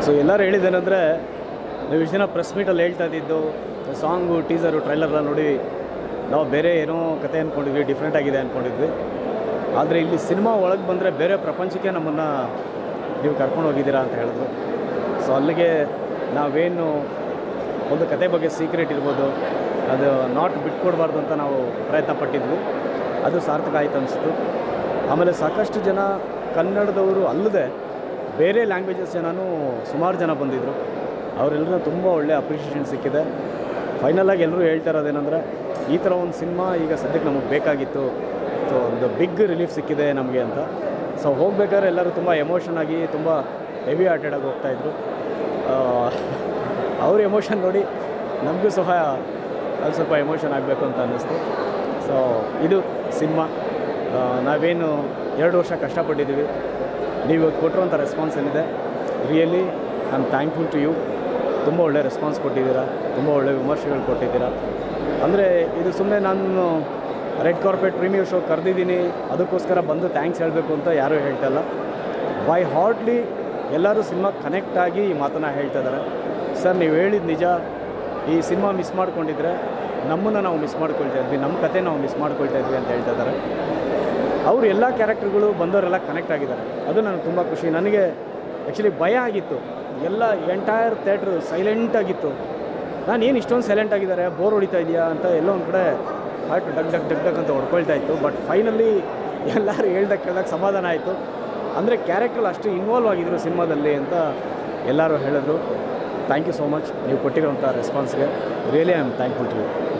so ಎಲ್ಲರೂ ಹೇಳಿದ್ದೇನೆಂದರೆ ನೀವು ಇಷ್ಟು ದಿನ ಪ್ರೆಸ್ ಮೀಟಲ್ಲಿ ಹೇಳ್ತಾ ಇದ್ದಿದ್ದು ಸಾಂಗು ಟೀಸರು ಟ್ರೈಲರ್ನ ನೋಡಿ ನಾವು ಬೇರೆ ಏನೋ ಕತೆ ಅಂದ್ಕೊಂಡಿದ್ವಿ ಡಿಫ್ರೆಂಟ್ ಆಗಿದೆ ಅಂದ್ಕೊಂಡಿದ್ವಿ ಆದರೆ ಇಲ್ಲಿ ಸಿನಿಮಾ ಒಳಗೆ ಬಂದರೆ ಬೇರೆ ಪ್ರಪಂಚಕ್ಕೆ ನಮ್ಮನ್ನು ನೀವು ಕರ್ಕೊಂಡು ಹೋಗಿದ್ದೀರಾ ಅಂತ ಹೇಳಿದ್ರು ಸೊ ಅಲ್ಲಿಗೆ ನಾವೇನು ಒಂದು ಕತೆ ಬಗ್ಗೆ ಸೀಕ್ರೆಟ್ ಇರ್ಬೋದು ಅದು ನಾಟ್ ಬಿಟ್ಕೊಡ್ಬಾರ್ದು ಅಂತ ನಾವು ಪ್ರಯತ್ನ ಪಟ್ಟಿದ್ವಿ ಅದು ಸಾರ್ಥಕ ಆಯ್ತು ಅನಿಸ್ತು ಆಮೇಲೆ ಸಾಕಷ್ಟು ಜನ ಕನ್ನಡದವರು ಅಲ್ಲದೆ ಬೇರೆ ಲ್ಯಾಂಗ್ವೇಜಸ್ ಜನನೂ ಸುಮಾರು ಜನ ಬಂದಿದ್ದರು ಅವರೆಲ್ಲರೂ ತುಂಬ ಒಳ್ಳೆ ಅಪ್ರಿಷಿಯೇಷನ್ ಸಿಕ್ಕಿದೆ ಫೈನಲಾಗಿ ಎಲ್ಲರೂ ಹೇಳ್ತಾ ಇರೋದೇನೆಂದರೆ ಈ ಥರ ಒಂದು ಸಿನಿಮಾ ಈಗ ಸದ್ಯಕ್ಕೆ ನಮಗೆ ಬೇಕಾಗಿತ್ತು ಸೊ ಒಂದು ಬಿಗ್ ರಿಲೀಫ್ ಸಿಕ್ಕಿದೆ ನಮಗೆ ಅಂತ ಸೊ ಹೋಗ್ಬೇಕಾದ್ರೆ ಎಲ್ಲರೂ ತುಂಬ ಎಮೋಷನ್ ಆಗಿ ತುಂಬ ಹೆವಿ ಹಾರ್ಟೆಡ್ ಆಗಿ ಹೋಗ್ತಾಯಿದ್ರು ಅವ್ರ ಎಮೋಷನ್ ನೋಡಿ ನಮಗೂ ಸಹ ಅದು ಸ್ವಲ್ಪ ಎಮೋಷನ್ ಆಗಬೇಕು ಅಂತ ಅನ್ನಿಸ್ತು ಸೊ ಇದು ಸಿನಿಮಾ ನಾವೇನು ಎರಡು ವರ್ಷ ಕಷ್ಟಪಟ್ಟಿದ್ದೀವಿ ನೀವು ಕೊಟ್ಟಿರುವಂಥ ರೆಸ್ಪಾನ್ಸ್ ಏನಿದೆ really I am thankful to you ತುಂಬ ಒಳ್ಳೆ ರೆಸ್ಪಾನ್ಸ್ ಕೊಟ್ಟಿದ್ದೀರಾ ತುಂಬ ಒಳ್ಳೆ ವಿಮರ್ಶೆಗಳು ಕೊಟ್ಟಿದ್ದೀರಾ ಅಂದರೆ ಇದು ಸುಮ್ಮನೆ ನಾನು ರೆಡ್ ಕಾರ್ಪೆಟ್ ಪ್ರೀಮಿಯರ್ ಶೋ ಕರೆದಿದ್ದೀನಿ ಅದಕ್ಕೋಸ್ಕರ ಬಂದು ಥ್ಯಾಂಕ್ಸ್ ಹೇಳಬೇಕು ಅಂತ ಯಾರೂ ಹೇಳ್ತಾ ಇಲ್ಲ ಬೈ ಹಾರ್ಟ್ಲಿ ಎಲ್ಲರೂ ಸಿನಿಮಾ ಕನೆಕ್ಟ್ ಆಗಿ ಈ ಮಾತನ್ನು ಹೇಳ್ತಾ ಇದ್ದಾರೆ ಸರ್ ನೀವು ಹೇಳಿದ ನಿಜ ಈ ಸಿನಿಮಾ ಮಿಸ್ ಮಾಡ್ಕೊಂಡಿದ್ರೆ ನಮ್ಮನ್ನು ನಾವು ಮಿಸ್ ಮಾಡ್ಕೊಳ್ತಾ ಇದ್ವಿ ನಮ್ಮ ಕತೆ ನಾವು ಮಿಸ್ ಮಾಡ್ಕೊಳ್ತಾ ಇದ್ವಿ ಅಂತ ಹೇಳ್ತಾ ಇದ್ದಾರೆ ಅವರು ಎಲ್ಲ ಕ್ಯಾರೆಕ್ಟರ್ಗಳು ಬಂದವರೆಲ್ಲ ಕನೆಕ್ಟ್ ಆಗಿದ್ದಾರೆ ಅದು ನನಗೆ ತುಂಬ ಖುಷಿ ನನಗೆ ಆ್ಯಕ್ಚುಲಿ ಭಯ ಆಗಿತ್ತು ಎಲ್ಲ ಎಂಟೈರ್ ಥಿಯೇಟ್ರು ಸೈಲೆಂಟ್ ಆಗಿತ್ತು ನಾನು ಏನು ಇಷ್ಟೊಂದು ಸೈಲೆಂಟ್ ಆಗಿದ್ದಾರೆ ಬೋರ್ ಹೊಡಿತಾ ಇದೆಯಾ ಅಂತ ಎಲ್ಲೋ ಒಂದು ಕಡೆ ಹಾರ್ಟ್ ಡಗ್ ಡಗ್ ಡಗ್ ಡಗ್ ಅಂತ ಹೊಡ್ಕೊಳ್ತಾ ಇತ್ತು ಬಟ್ ಫೈನಲಿ ಎಲ್ಲರೂ ಹೇಳ್ದಾಗ ಕೇಳಿದಾಗ ಸಮಾಧಾನ ಆಯಿತು ಅಂದರೆ ಕ್ಯಾರೆಕ್ಟರ್ ಅಷ್ಟು ಇನ್ವಾಲ್ವ್ ಆಗಿದ್ರು ಸಿನಿಮಾದಲ್ಲಿ ಅಂತ ಎಲ್ಲರೂ ಹೇಳಿದ್ರು ಥ್ಯಾಂಕ್ ಯು ಸೋ ಮಚ್ ನೀವು ಕೊಟ್ಟಿರೋಂಥ ರೆಸ್ಪಾನ್ಸ್ಗೆ really I am thankful to you